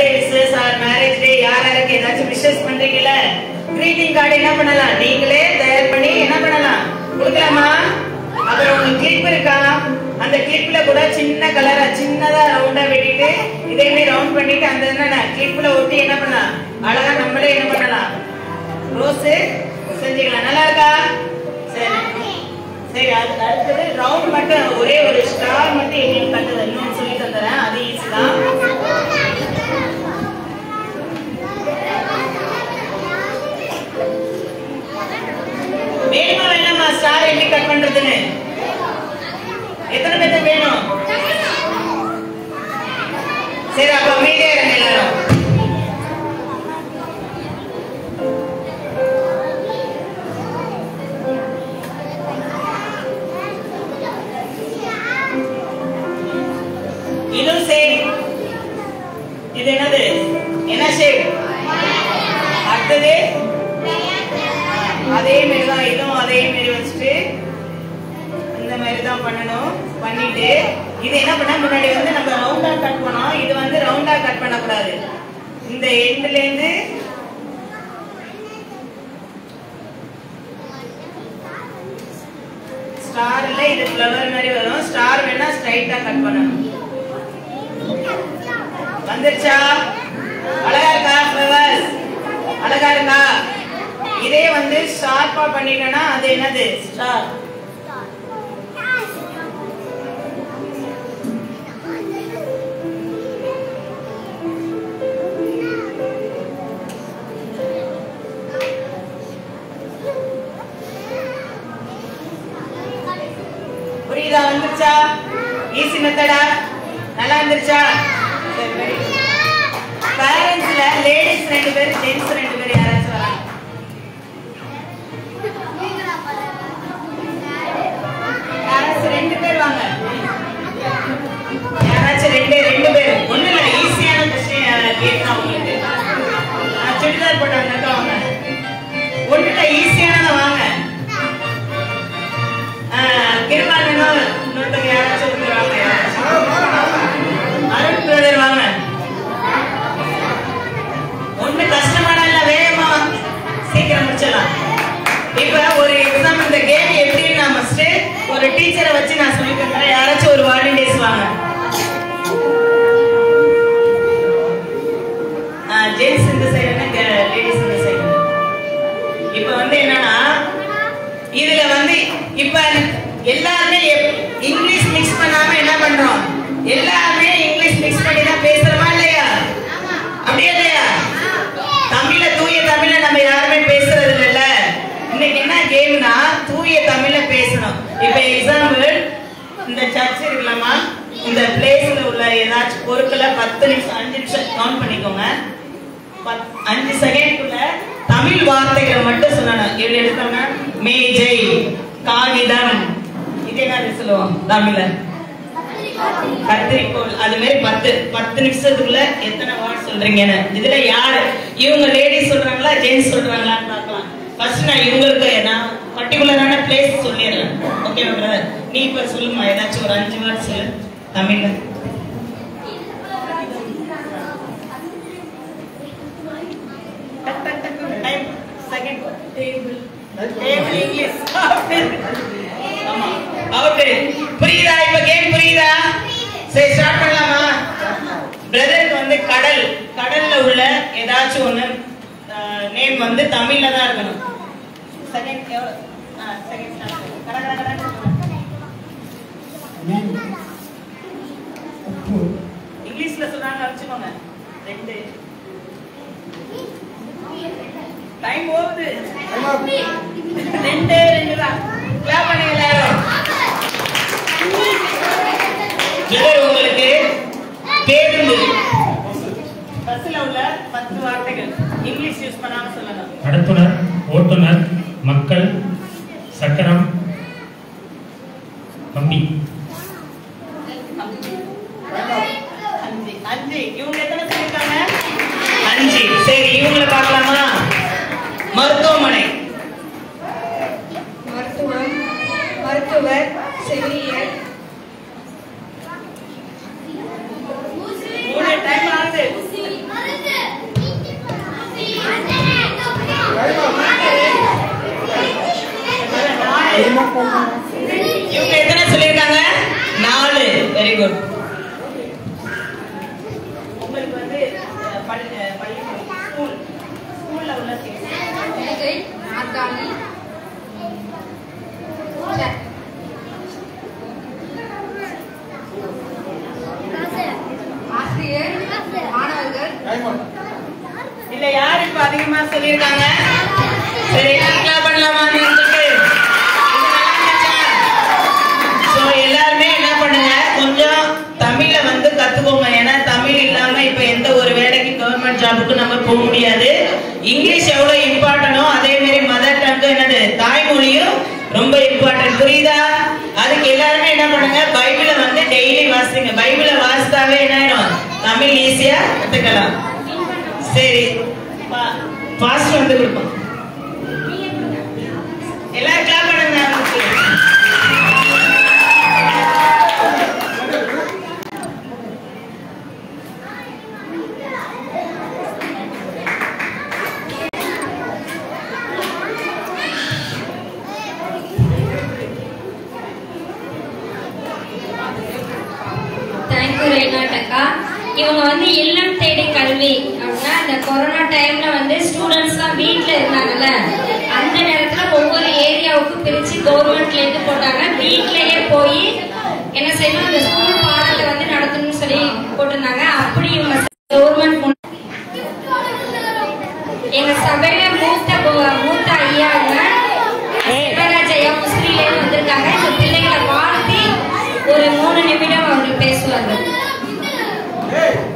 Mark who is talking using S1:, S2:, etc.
S1: Wishes R marriage டே யார் யாருக்கு ஏதாச்சும் விஷஸ் பண்றீங்கல்ல greeting கார்டு என்ன பண்ணலாம் நீங்களே தயார் பண்ணி என்ன பண்ணலாம் கொடுக்கலாமா அப்புறம் உங்க கிளிப் இருக்கா அந்த கிளிப்ல கூட சின்ன கலரா சின்னதா ரவுண்டா வெட்டிட்டு இதே மாதிரி ரவுண்ட் பண்ணிட்டு அந்த என்ன கிளிப்ல ஒட்டி என்ன பண்ணலாம் அழகா நம்மளே என்ன பண்ணலாம் ரோஸ் செஞ்சுக்கலாம் நல்லா இருக்கா சரி சரி அதுக்கு அடுத்தது ரவுண்ட் மட்டும் ஒரே ஒரு ஸ்டார் மட்டும் எங்களுக்கு கட்டுறது இன்னும் சொல்லி தந்துறேன் அது ஈஸி தான் வேணுமா வேணாமா ஸ்டார் எப்படி கட் பண்றதுன்னு எத்தனை பேருக்கு வேணும் சரி அப்ப அமைதியா இருங்க எல்லாரும் இதுவும் சேம் இது என்னது என்ன ஷேப் அடுத்தது அதே மாதிரி தான் இதுவும் அதே மாதிரி வச்சுட்டு இந்த மாதிரி தான் பண்ணணும் பண்ணிட்டு இது என்ன பண்ணா முன்னாடி வந்து நம்ம ரவுண்டா கட் பண்ணோம் இது வந்து ரவுண்டா கட் பண்ணக்கூடாது இந்த எண்ட்ல இருந்து ஸ்டார்ல இது ஃப்ளவர் மாதிரி வரும் ஸ்டார் வேணா ஸ்ட்ரைட்டா கட் பண்ணணும் வந்துருச்சா அழகா இருக்கா ஃப்ளவர்ஸ் அழகா இருக்கா இதே வந்து ஷார்ப்பா பண்ணிட்டேன்னா அது என்னது ஸ்டார் புரியுதா வந்துருச்சா ஈஸி மெத்தடா நல்லா வந்துருச்சா சரி வெரி பேரண்ட்ஸ்ல லேடிஸ் ரெண்டு பேர் ஜென்ஸ் ரெண்டு பேர் யாராச்சும் வராங்க யாராச்சும் ரெண்டு பேர் வாங்க யாராச்சும் ரெண்டு ரெண்டு பேர் ஒண்ணு இல்ல ஈஸியான கொஸ்டின் கேட்கலாம் உங்களுக்கு நான் சுடிதார் போட்டவங்க வாங்க ஒண்ணு இல்ல ஈஸியானத வாங்க கிருபானனும் இன்னொருத்தங்க யாராச்சும் ஒருத்தர் வாங்க யாராச்சும் அருண் பிரதர் வாங்க ஒண்ணு கஷ்டமான இல்ல வேகமா வாங்க. சீக்கிரம் முடிச்சிடலாம் இப்ப ஒரு எக்ஸாம் இந்த கேம் எப்படின்னு நான் ஃபர்ஸ்ட் ஒரு டீச்சரை வச்சு நான் சொல்லி தரேன் யாராச்சும் ஒரு வாலண்டியர்ஸ் வாங்க ஜென்ஸ் இந்த சைடு லேடிஸ் இந்த சைடு இப்ப வந்து என்னன்னா இதுல வந்து இப்ப எல்லாருமே எப்- இங்கிலீஷ் மிக்ஸ் பண்ணாம என்ன பண்றோம் எல்லாருமே இங்கிலீஷ் மிக்ஸ் பண்ணி தான் பேசுறோமா இல்லையா அப்படியே இல்லையா தமிழ்ல தூய தமிழ்ல நம்ம யாருமே பேசுறது இல்லைல்ல இன்னைக்கு என்ன கேம்னா தூய தமிழ்ல பேசணும் இப்ப எக்ஸாம்பிள் இந்த சர்ச் இருக்கலாமா இந்த பிளேஸ்ல உள்ள ஏதாச்சும் பொருட்களை பத்து நிமிஷம் அஞ்சு நிமிஷம் கவுண்ட் பண்ணிக்கோங்க பத்- அஞ்சு செகண்ட்குள்ள தமிழ் வார்த்தைகளை மட்டும் சொல்லணும் எப்படி எடுத்தோம்னா மேஜை காகிதம் இது என்ன சொல்லுவோம் தமிழ்ல கத்திரிக்கோள் அது மாதிரி பத்து பத்து நிமிஷத்துக்குள்ள எத்தனை வேர்ட் சொல்றீங்கன்னு இதுல யாரு இவங்க லேடிஸ் சொல்றாங்களா ஜென்ஸ் சொல்றாங்களான்னு பார்க்கலாம் ஃபர்ஸ்ட் நான் இவங்களுக்கு நான் பர்டிகுலரான பிளேஸ் சொல்லிடுறேன் ஓகே பிரதர் நீ இப்ப சொல்லுமா ஏதாச்சும் ஒரு அஞ்சு வேர்ட் சொல்லு தமிழ்ல டக் டக் டக் time second table table English ஆமா அவுட் புரியுதா இப்ப கேம் புரியுதா சரி ஸ்டார்ட் பண்ணலாமா பிரதருக்கு வந்து கடல் கடல்ல உள்ள ஏதாச்சும் ஒண்ணு நேம் வந்து தமிழ்ல தான் இருக்கணும் செகண்ட் எவ்வளவு செகண்ட் ஸ்டார்ட் கட கட கட
S2: மீன் உப்பு
S1: இங்கிலீஷ்ல சொல்றாங்க வச்சுக்கோங்க ரெண்டு டைம் போகுது ரெண்டு ரெண்டு தான் கிளாப் பண்ணுங்க எல்லாரும் பிரதர் உங்களுக்கு பேருந்து பஸ்ல உள்ள பத்து வார்த்தைகள் இங்கிலீஷ் யூஸ் பண்ணாம சொல்லணும்
S2: நடத்துனர் ஓட்டுநர் மக்கள் சக்கரம் கம்பி
S1: அஞ்சு அஞ்சு இவங்க எத்தனை சொல்லிருக்காங்க அஞ்சு சரி இவங்கள பார்க்கலாமா மருத்துவமனை
S3: மருத்துவம் மருத்துவர் செவிலியர்
S1: மூணு டைம் ஆகுது இவங்க எத்தனை சொல்லியிருக்காங்க நாலு வெரி குட் உங்களுக்கு வந்து அஹ், பள்ளி அஹ், பள்ளிக்கூடம் ஸ்கூல் ஸ்கூல்ல உள்ள things.
S3: மேஜை நாற்காலி chair. ஆசிரியர் மாணவர்கள்
S1: இல்ல யார் இப்ப அதிகமா சொல்லியிருக்காங்க சரி கிளாப் பண்ணலாமா உங்களுக்கு ஸோ எல்லாருமே என்ன பண்ணுங்க கொஞ்சம் தமிழை வந்து கத்துக்கோங்க ஏன்னா தமிழ் இல்லாம இப்ப எந்த ஒரு வேலைக்கு கவர்மெண்ட் ஜாபுக்கு நம்ம போக முடியாது இங்கிலீஷ் எவ்வளவு இம்பார்ட்டனோ அதே மாதிரி மதர் டங்கு என்னது தாய்மொழியும் ரொம்ப இம்பார்ட்டன்ட் புரியுதா அதுக்கு எல்லாருமே என்ன பண்ணுங்க பைபிளை வந்து டெய்லி வாசிங்க பைபிளை வாசித்தாவே என்ன ஆயிடும் தமிழ் ஈஸியா கத்துக்கலாம் சரி பாஸ்ட் வந்து கொடுப்போம் எல்லாரும் கிளாப் பண்ணுங்க அவங்களுக்கு.
S4: தேங்க்யூ ரேனாட் அக்கா இவங்க வந்து இல்லம் தேடி கல்வி அப்படின்னா இந்த கொரோனா டைம்ல வந்து ஸ்டூடெண்ட்ஸ்லாம் வீட்டில் இருந்தாங்கல்ல அந்த நேரத்தில் ஒவ்வொரு ஏரியாவுக்கும் பிரித்து கவர்மெண்ட்ல இருந்து போட்டாங்க வீட்டிலேயே போய் என்ன செய்யணும் இந்த ஸ்கூல் பாடத்தை வந்து நடத்தணும்னு சொல்லி போட்டிருந்தாங்க அப்படி இவங்க கவர்மெண்ட் எங்க சபையில மூத்த பு- மூத்த ஐயா அவங்க சிவராஜ் ஐயா முஸ்லீம்லேருந்து வந்திருக்காங்க இந்த பிள்ளைகளை வாழ்த்தி ஒரு மூணு நிமிடம் அவர் பேசுவாங்க
S5: Hey!